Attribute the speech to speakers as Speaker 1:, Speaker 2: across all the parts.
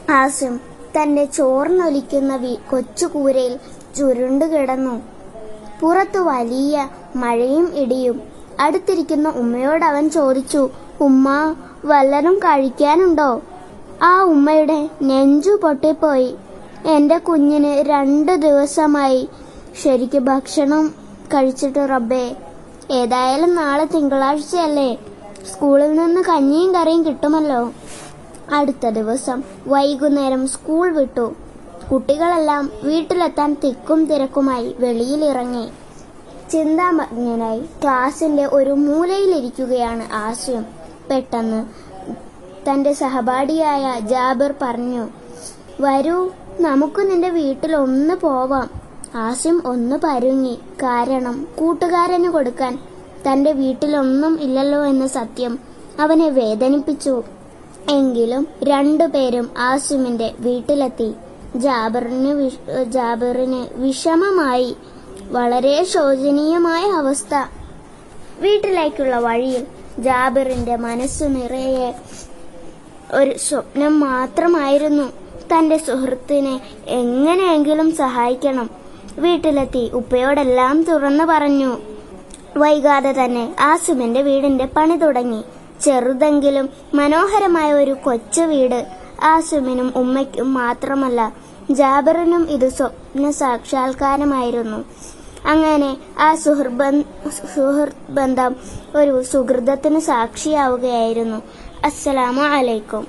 Speaker 1: ആസിം തന്റെ ചോർന്നൊലിക്കുന്ന വി- കൊച്ചുകൂരയിൽ ചുരുണ്ടു കിടന്നു പുറത്തു വലിയ മഴയും ഇടിയും അടുത്തിരിക്കുന്ന ഉമ്മയോട് അവൻ ചോദിച്ചു ഉമ്മ വല്ലതും കഴിക്കാനുണ്ടോ ആ ഉമ്മയുടെ നെഞ്ചു പൊട്ടിപ്പോയി എന്റെ കുഞ്ഞിന് രണ്ട് ദിവസമായി ശരിക്ക് ഭക്ഷണം കഴിച്ചിട്ട് റബ്ബേ ഏതായാലും നാളെ തിങ്കളാഴ്ചയല്ലേ സ്കൂളിൽ നിന്ന് കഞ്ഞിയും കറിയും കിട്ടുമല്ലോ അടുത്ത ദിവസം വൈകുന്നേരം സ്കൂൾ വിട്ടു കുട്ടികളെല്ലാം വീട്ടിലെത്താൻ തിക്കും തിരക്കുമായി വെളിയിലിറങ്ങി ചിന്താമഗ്നനായി ക്ലാസിന്റെ ഒരു മൂലയിലിരിക്കുകയാണ് ആസിം പെട്ടെന്ന് തന്റെ സഹപാഠിയായ ജാബിർ പറഞ്ഞു വരൂ നമുക്ക് നിന്റെ വീട്ടിൽ ഒന്ന് പോവാം ആസിം ഒന്ന് പരുങ്ങി കാരണം കൂട്ടുകാരന് കൊടുക്കാൻ തന്റെ വീട്ടിലൊന്നും ഇല്ലല്ലോ എന്ന സത്യം അവനെ വേദനിപ്പിച്ചു എങ്കിലും രണ്ടുപേരും ആസിമിന്റെ വീട്ടിലെത്തി ജാബറിന് വിഷ- ജാബിറിന് വിഷമമായി വളരെ ശോചനീയമായ അവസ്ഥ വീട്ടിലേക്കുള്ള വഴിയിൽ ജാബിറിന്റെ മനസ്സു നിറയെ ഒരു സ്വപ്നം മാത്രമായിരുന്നു തന്റെ സുഹൃത്തിനെ എങ്ങനെയെങ്കിലും സഹായിക്കണം വീട്ടിലെത്തി ഉപ്പയോടെല്ലാം തുറന്നു പറഞ്ഞു വൈകാതെ തന്നെ ആസിമിന്റെ വീടിന്റെ പണി തുടങ്ങി ചെറുതെങ്കിലും മനോഹരമായ ഒരു കൊച്ചു വീട് ആസിമിനും ഉമ്മയ്ക്കും മാത്രമല്ല ജാബറിനും ഇത് സ്വപ്ന സാക്ഷാത്കാരമായിരുന്നു അങ്ങനെ ആ സുഹൃബ- സുഹൃത്ത് ബന്ധം ഒരു സുഹൃതത്തിന് സാക്ഷിയാവുകയായിരുന്നു അസ്സലാമു അലൈക്കും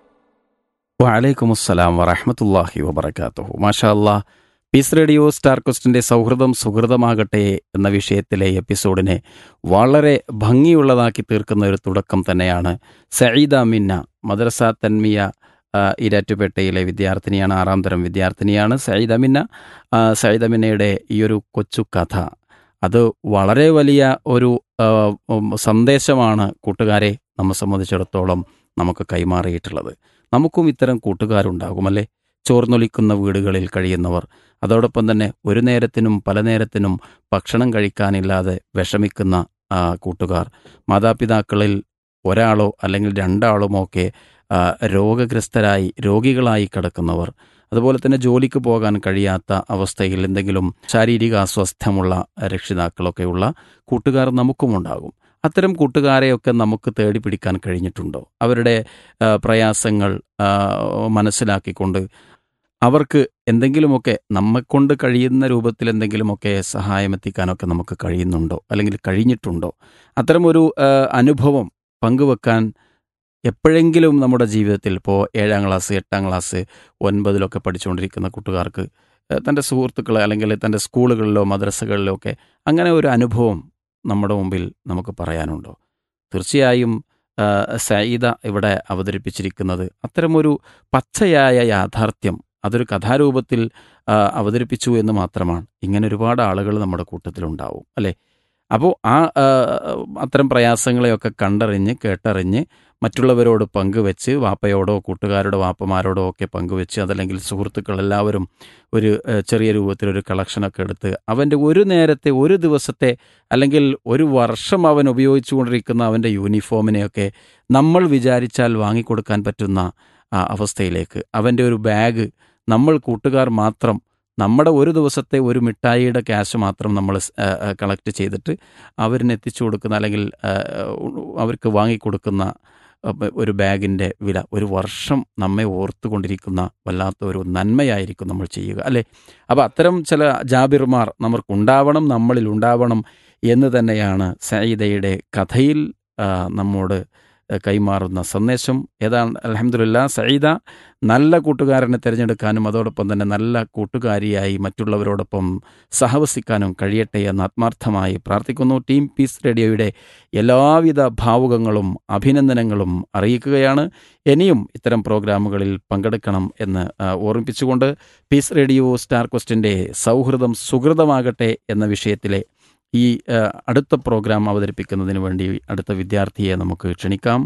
Speaker 2: വലൈക്കും അസ്സലാം വറഹമത്തല്ലാഹി വബർക്കാത്തുഹു മാഷാ അല്ലാ പീസ് റേഡിയോ സ്റ്റാർ ക്വസ്റ്റിന്റെ സൗഹൃദം സുഹൃതമാകട്ടെ എന്ന വിഷയത്തിലെ എപ്പിസോഡിനെ വളരെ ഭംഗിയുള്ളതാക്കി തീർക്കുന്ന ഒരു തുടക്കം തന്നെയാണ് സഈദ മിന്ന മദ്രസ തന്മിയ ആ, ഇരാറ്റുപേട്ടയിലെ വിദ്യാർത്ഥിനിയാണ് ആറാം തരം വിദ്യാർത്ഥിനിയാണ് സঈദ മിന്ന ആ, സഈദ മിന്നയുടെ ഈ ഒരു കൊച്ചു കഥ അത് വളരെ വലിയ ഒരു ആ, ഉം, സന്ദേശമാണ് കൂട്ടുകാരെ നമ്മെ സംബന്ധിച്ചിടത്തോളം നമുക്ക് കൈമാറിയിട്ടുള്ളത് നമുക്കും ഇത്തരം കൂട്ടുകാരുണ്ടാകുമല്ലേ ചോർന്നൊലിക്കുന്ന വീടുകളിൽ കഴിയുന്നവർ അതോടൊപ്പം തന്നെ ഒരു നേരത്തിനും പല നേരത്തിനും ഭക്ഷണം കഴിക്കാനില്ലാതെ വിഷമിക്കുന്ന ആ, കൂട്ടുകാർ മാതാപിതാക്കളിൽ ഒരാളോ അല്ലെങ്കിൽ രണ്ടാളുമോ ഒക്കെ ആ, രോഗഗ്രസ്തരായി രോഗികളായി കിടക്കുന്നവർ അതുപോലെ തന്നെ ജോലിക്ക് പോകാൻ കഴിയാത്ത അവസ്ഥയിൽ എന്തെങ്കിലും ശാരീരിക അസ്വസ്ഥമുള്ള രക്ഷിതാക്കളൊക്കെയുള്ള കൂട്ടുകാർ നമുക്കുമുണ്ടാകും അത്തരം കൂട്ടുകാരെയൊക്കെ നമുക്ക് തേടി പിടിക്കാൻ കഴിഞ്ഞിട്ടുണ്ടോ അവരുടെ ആ, പ്രയാസങ്ങൾ ആ, മനസ്സിലാക്കിക്കൊണ്ട് അവർക്ക് എന്തെങ്കിലുമൊക്കെ നമ്മെക്കൊണ്ട് കഴിയുന്ന രൂപത്തിൽ എന്തെങ്കിലുമൊക്കെ സഹായം എത്തിക്കാനൊക്കെ നമുക്ക് കഴിയുന്നുണ്ടോ അല്ലെങ്കിൽ കഴിഞ്ഞിട്ടുണ്ടോ അത്തരമൊരു ആ, അനുഭവം പങ്കുവെക്കാൻ എപ്പോഴെങ്കിലും നമ്മുടെ ജീവിതത്തിൽ ഇപ്പോൾ ഏഴാം ക്ലാസ് എട്ടാം ക്ലാസ് ഒൻപതിലൊക്കെ പഠിച്ചുകൊണ്ടിരിക്കുന്ന കൂട്ടുകാർക്ക് ആ, തൻ്റെ സുഹൃത്തുക്കളെ അല്ലെങ്കിൽ തൻ്റെ സ്കൂളുകളിലോ മദ്രസകളിലോ ഒക്കെ അങ്ങനെ ഒരു അനുഭവം നമ്മുടെ മുമ്പിൽ നമുക്ക് പറയാനുണ്ടോ തീർച്ചയായും ആ, സയ്യിദ ഇവിടെ അവതരിപ്പിച്ചിരിക്കുന്നത് അത്തരമൊരു പച്ചയായ യാഥാർത്ഥ്യം അതൊരു കഥാരൂപത്തിൽ ആ, അവതരിപ്പിച്ചു എന്ന് മാത്രമാണ് ഇങ്ങനെ ഒരുപാട് ആളുകൾ നമ്മുടെ കൂട്ടത്തിലുണ്ടാവും അല്ലേ അപ്പോൾ ആ ആ, അത്തരം പ്രയാസങ്ങളെയൊക്കെ കണ്ടറിഞ്ഞ് കേട്ടറിഞ്ഞ് മറ്റുള്ളവരോട് പങ്കുവെച്ച് വാപ്പയോടോ കൂട്ടുകാരോടോ വാപ്പമാരോടോ ഒക്കെ പങ്കുവെച്ച് അതല്ലെങ്കിൽ സുഹൃത്തുക്കൾ എല്ലാവരും ഒരു ഏഹ്, ചെറിയ രൂപത്തിൽ ഒരു കളക്ഷനൊക്കെ എടുത്ത് അവൻ്റെ ഒരു നേരത്തെ ഒരു ദിവസത്തെ അല്ലെങ്കിൽ ഒരു വർഷം അവൻ ഉപയോഗിച്ചുകൊണ്ടിരിക്കുന്ന അവൻ്റെ യൂണിഫോമിനെയൊക്കെ നമ്മൾ വിചാരിച്ചാൽ വാങ്ങിക്കൊടുക്കാൻ പറ്റുന്ന ആ, അവസ്ഥയിലേക്ക് അവൻ്റെ ഒരു ബാഗ് നമ്മൾ കൂട്ടുകാർ മാത്രം നമ്മുടെ ഒരു ദിവസത്തെ ഒരു മിഠായിയുടെ ക്യാഷ് മാത്രം നമ്മൾ കളക്ട് ചെയ്തിട്ട് അവരിന് എത്തിച്ചു കൊടുക്കുന്ന അല്ലെങ്കിൽ ആ, അവർക്ക് വാങ്ങിക്കൊടുക്കുന്ന അപ്പ ഒരു ബാഗിൻ്റെ വില ഒരു വർഷം നമ്മെ ഓർത്തുകൊണ്ടിരിക്കുന്ന വല്ലാത്ത ഒരു നന്മയായിരിക്കും നമ്മൾ ചെയ്യുക അല്ലേ അപ്പോൾ അത്തരം ചില ജാബിർമാർ നമുക്കുണ്ടാവണം നമ്മളിൽ ഉണ്ടാവണം എന്ന് തന്നെയാണ് സയ്യിദയുടെ കഥയിൽ ആ, നമ്മോട് കൈമാറുന്ന സന്ദേശം ഏതാണ് അലഹമുല്ല സയ്യിദ നല്ല കൂട്ടുകാരനെ തിരഞ്ഞെടുക്കാനും അതോടൊപ്പം തന്നെ നല്ല കൂട്ടുകാരിയായി മറ്റുള്ളവരോടൊപ്പം സഹവസിക്കാനും കഴിയട്ടെ എന്ന് ആത്മാർത്ഥമായി പ്രാർത്ഥിക്കുന്നു ടീം പീസ് റേഡിയോയുടെ എല്ലാവിധ ഭാവുകങ്ങളും അഭിനന്ദനങ്ങളും അറിയിക്കുകയാണ് ഇനിയും ഇത്തരം പ്രോഗ്രാമുകളിൽ പങ്കെടുക്കണം എന്ന് ആ, ഓർമ്മിപ്പിച്ചുകൊണ്ട് പീസ് റേഡിയോ സ്റ്റാർ ക്വസ്റ്റിൻ്റെ സൗഹൃദം സുഹൃതമാകട്ടെ എന്ന വിഷയത്തിലെ ഈ ആ, അടുത്ത പ്രോഗ്രാം അവതരിപ്പിക്കുന്നതിന് വേണ്ടി അടുത്ത വിദ്യാർത്ഥിയെ നമുക്ക് ക്ഷണിക്കാം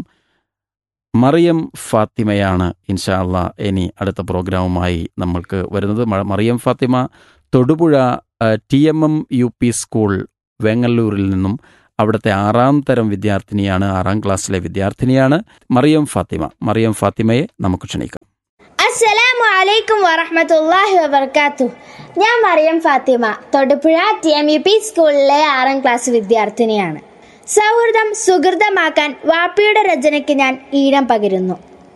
Speaker 2: മറിയം ഫാത്തിമയാണ് ഇൻഷാ അള്ളാ ഇനി അടുത്ത പ്രോഗ്രാമുമായി നമ്മൾക്ക് വരുന്നത് മ- Mariyam Fathima Thodupuzha T M M U P school വെങ്ങല്ലൂരിൽ നിന്നും അവിടുത്തെ ആറാം തരം വിദ്യാർത്ഥിനിയാണ് ആറാം ക്ലാസ്സിലെ വിദ്യാർത്ഥിനിയാണ് മറിയം ഫാത്തിമ മറിയം ഫാത്തിമയെ നമുക്ക് ക്ഷണിക്കാം
Speaker 3: അസ്സലാമു അലൈക്കും വറഹ്മത്തുള്ളാഹി വബർക്കാത്തു ഞാൻ Mariyam Fathima Thodupuzha T M U P സ്കൂളിലെ ആറാം ക്ലാസ് വിദ്യാർത്ഥിനിയാണ് സൗഹൃദം സുഹൃതമാക്കാൻ വാപ്പിയുടെ രചനയ്ക്ക് ഞാൻ ഈണം പകരുന്നു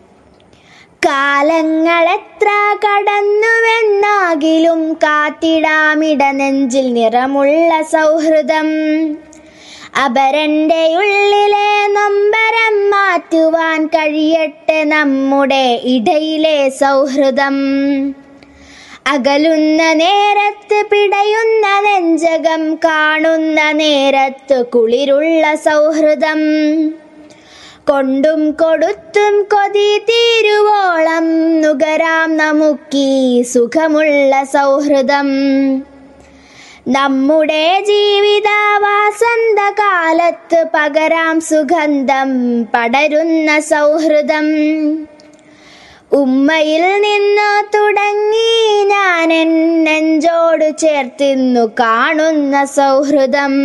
Speaker 3: കാലങ്ങളെത്ര കടന്നുവെന്നാകിലും കാത്തിടാമിട നെഞ്ചിൽ നിറമുള്ള സൗഹൃദം അപരന്റെ ഉള്ളിലെ നൊമ്പരം മാറ്റുവാൻ കഴിയട്ടെ നമ്മുടെ ഇടയിലെ സൗഹൃദം അകലുന്ന നേരത്ത് പിടയുന്ന നെഞ്ചകം കാണുന്ന നേരത്ത് കുളിരുള്ള സൗഹൃദം കൊണ്ടും കൊടുത്തും കൊതി തീരുവോളം നുകരാം നമുക്കീ സുഖമുള്ള സൗഹൃദം നമ്മുടെ ജീവിത വാസന്തകാലത്ത് പകരാം സുഗന്ധം പടരുന്ന സൗഹൃദം ഉമ്മയിൽ നിന്നു തുടങ്ങി ഞാൻ എൻ നെഞ്ചോട് ചേർത്തിന്നു കാണുന്ന സൗഹൃദം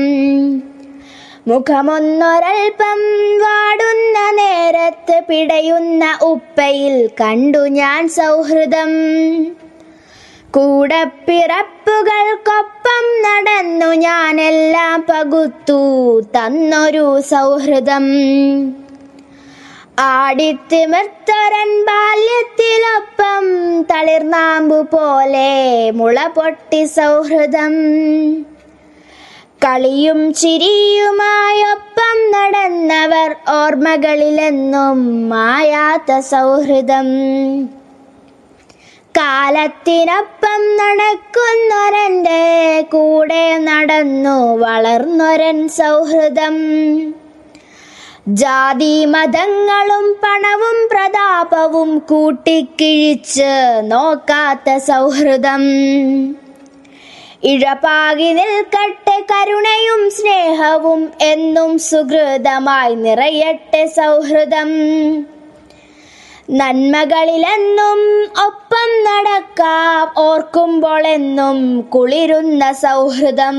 Speaker 3: മുഖമൊന്നൊരൽപ്പം വാടുന്ന നേരത്ത് പിടയുന്ന ഉപ്പയിൽ കണ്ടു ഞാൻ സൗഹൃദം കൂടപ്പിറപ്പുകൾക്കൊപ്പം നടന്നു ഞാനെല്ലാം പകുത്തു തന്നൊരു സൗഹൃദം ആടിത്തിമിർത്തരൻ ബാല്യത്തിലൊപ്പം തളിർനാമ്പു പോലെ മുള പൊട്ടി സൗഹൃദം കളിയും ചിരിയുമായൊപ്പം നടന്നവർ ഓർമ്മകളിലെന്നും മായാത്ത സൗഹൃദം കാലത്തിനൊപ്പം നടക്കുന്നൊരൻ്റെ കൂടെ നടന്നു വളർന്നൊരൻ സൗഹൃദം ജാതി മതങ്ങളും പണവും പ്രതാപവും കൂട്ടിക്കിഴിച്ച് നോക്കാത്ത സൗഹൃദം ഇഴപാകി നിൽക്കട്ടെ കരുണയും സ്നേഹവും എന്നും സുഹൃതമായി നിറയട്ടെ സൗഹൃദം നന്മകളിലെന്നും ഒപ്പം നടക്കാം ഓർക്കുമ്പോൾ എന്നും കുളിരുന്ന സൗഹൃദം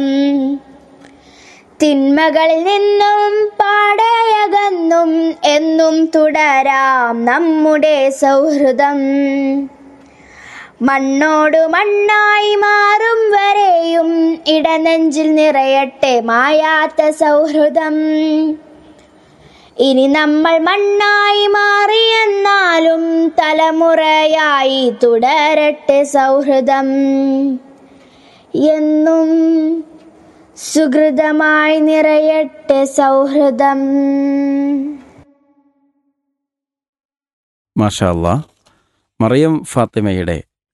Speaker 3: തിന്മകളിൽ നിന്നും പാടയകന്നും എന്നും തുടരാം നമ്മുടെ സൗഹൃദം മണ്ണോട് മണ്ണായി മാറും വരെയും ഇടനെഞ്ചിൽ നിറയട്ടെ മായാത്ത സൗഹൃദം ഇനി നമ്മൾ മണ്ണായി മാറിയെന്നാലും തലമുറയായി തുടരട്ടെ സൗഹൃദം എന്നും സുഹൃതമായി നിറയട്ടെ സൗഹൃദം
Speaker 2: മാഷാ അല്ലാ മറിയം ഫാത്തിമയുടെ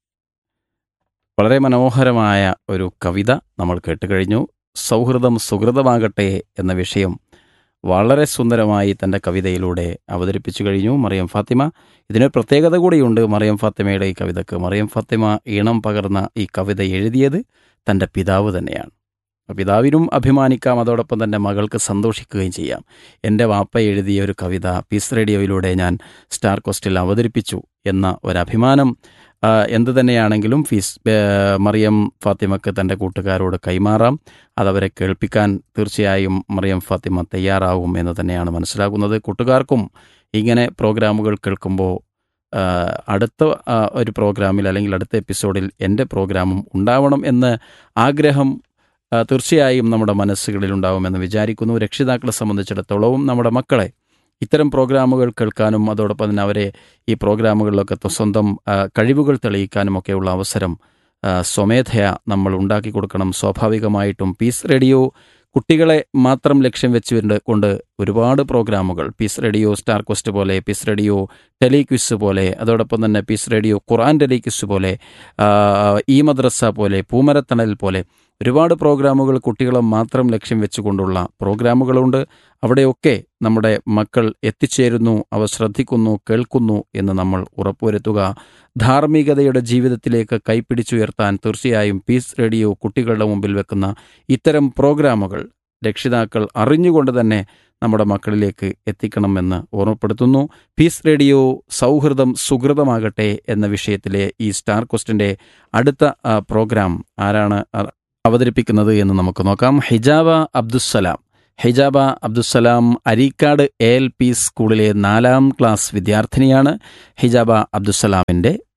Speaker 2: വളരെ മനോഹരമായ ഒരു കവിത നമ്മൾ കേട്ടുകഴിഞ്ഞു സൗഹൃദം സുഹൃതമാകട്ടെ എന്ന വിഷയം വളരെ സുന്ദരമായി തൻ്റെ കവിതയിലൂടെ അവതരിപ്പിച്ചു കഴിഞ്ഞു മറിയം ഫാത്തിമ ഇതിനൊരു പ്രത്യേകത കൂടിയുണ്ട് മറിയം ഫാത്തിമയുടെ ഈ കവിതക്ക് മറിയം ഫാത്തിമ ഈണം പകർന്ന ഈ കവിത എഴുതിയത് തൻ്റെ പിതാവ് തന്നെയാണ് പിതാവിനും അഭിമാനിക്കാം അതോടൊപ്പം തന്നെ മകൾക്ക് സന്തോഷിക്കുകയും ചെയ്യാം എൻ്റെ വാപ്പ എഴുതിയ ഒരു കവിത പീസ് റേഡിയോയിലൂടെ ഞാൻ സ്റ്റാർ കോസ്റ്റിൽ അവതരിപ്പിച്ചു എന്ന ഒരഭിമാനം ആ, എന്തു തന്നെയാണെങ്കിലും ഫീസ് ഏ, മറിയം ഫാത്തിമക്ക് തൻ്റെ കൂട്ടുകാരോട് കൈമാറാം അതവരെ കേൾപ്പിക്കാൻ തീർച്ചയായും മറിയം ഫാത്തിമ തയ്യാറാവും എന്ന് തന്നെയാണ് മനസ്സിലാകുന്നത് കൂട്ടുകാർക്കും ഇങ്ങനെ പ്രോഗ്രാമുകൾ കേൾക്കുമ്പോൾ ആ, അടുത്ത ആ, ഒരു പ്രോഗ്രാമിൽ അല്ലെങ്കിൽ അടുത്ത എപ്പിസോഡിൽ എൻ്റെ പ്രോഗ്രാമും ഉണ്ടാവണം എന്ന് ആഗ്രഹം ആ, തീർച്ചയായും നമ്മുടെ മനസ്സുകളിൽ ഉണ്ടാവുമെന്ന് വിചാരിക്കുന്നു രക്ഷിതാക്കളെ സംബന്ധിച്ചിടത്തോളവും നമ്മുടെ മക്കളെ ഇത്തരം പ്രോഗ്രാമുകൾ കേൾക്കാനും അതോടൊപ്പം തന്നെ അവരെ ഈ പ്രോഗ്രാമുകളിലൊക്കെ ത- സ്വന്തം ആ, കഴിവുകൾ തെളിയിക്കാനുമൊക്കെയുള്ള അവസരം ആ, സ്വമേധയാ നമ്മൾ ഉണ്ടാക്കി കൊടുക്കണം സ്വാഭാവികമായിട്ടും പീസ് റേഡിയോ കുട്ടികളെ മാത്രം ലക്ഷ്യം വെച്ചുകൊണ്ട് കൊണ്ട് ഒരുപാട് പ്രോഗ്രാമുകൾ പീസ് റേഡിയോ സ്റ്റാർ ക്വസ്റ്റ് പോലെ പീസ് റേഡിയോ ടെലിക്വിസ് പോലെ അതോടൊപ്പം തന്നെ പീസ് റേഡിയോ ഖുറാൻ ടെലിക്വിസ് പോലെ ആ, ഈ മദ്രസ പോലെ പൂമരത്തണൽ പോലെ ഒരുപാട് പ്രോഗ്രാമുകൾ കുട്ടികളെ മാത്രം ലക്ഷ്യം വെച്ചുകൊണ്ടുള്ള പ്രോഗ്രാമുകളുണ്ട് അവിടെയൊക്കെ നമ്മുടെ മക്കൾ എത്തിച്ചേരുന്നു അവ ശ്രദ്ധിക്കുന്നു കേൾക്കുന്നു എന്ന് നമ്മൾ ഉറപ്പുവരുത്തുക ധാർമ്മികതയുടെ ജീവിതത്തിലേക്ക് കൈപ്പിടിച്ചുയർത്താൻ തീർച്ചയായും പീസ് റേഡിയോ കുട്ടികളുടെ മുമ്പിൽ വെക്കുന്ന ഇത്തരം പ്രോഗ്രാമുകൾ രക്ഷിതാക്കൾ അറിഞ്ഞുകൊണ്ട് തന്നെ നമ്മുടെ മക്കളിലേക്ക് എത്തിക്കണമെന്ന് ഓർമ്മപ്പെടുത്തുന്നു പീസ് റേഡിയോ സൗഹൃദം സുഹൃതമാകട്ടെ എന്ന വിഷയത്തിലെ ഈ സ്റ്റാർ ക്വസ്റ്റിൻ്റെ അടുത്ത ആ, പ്രോഗ്രാം ആരാണ് അ- അവതരിപ്പിക്കുന്നത് എന്ന് നമുക്ക് നോക്കാം Hijaba Abdussalam Hijaba Abdussalam Areekkad A L P school നാലാം ക്ലാസ് വിദ്യാർത്ഥിനിയാണ് ഹിജാബ അബ്ദുസ്സലാമിൻ്റെ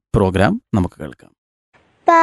Speaker 2: പ്രോഗ്രാം നമുക്ക് കേൾക്കാം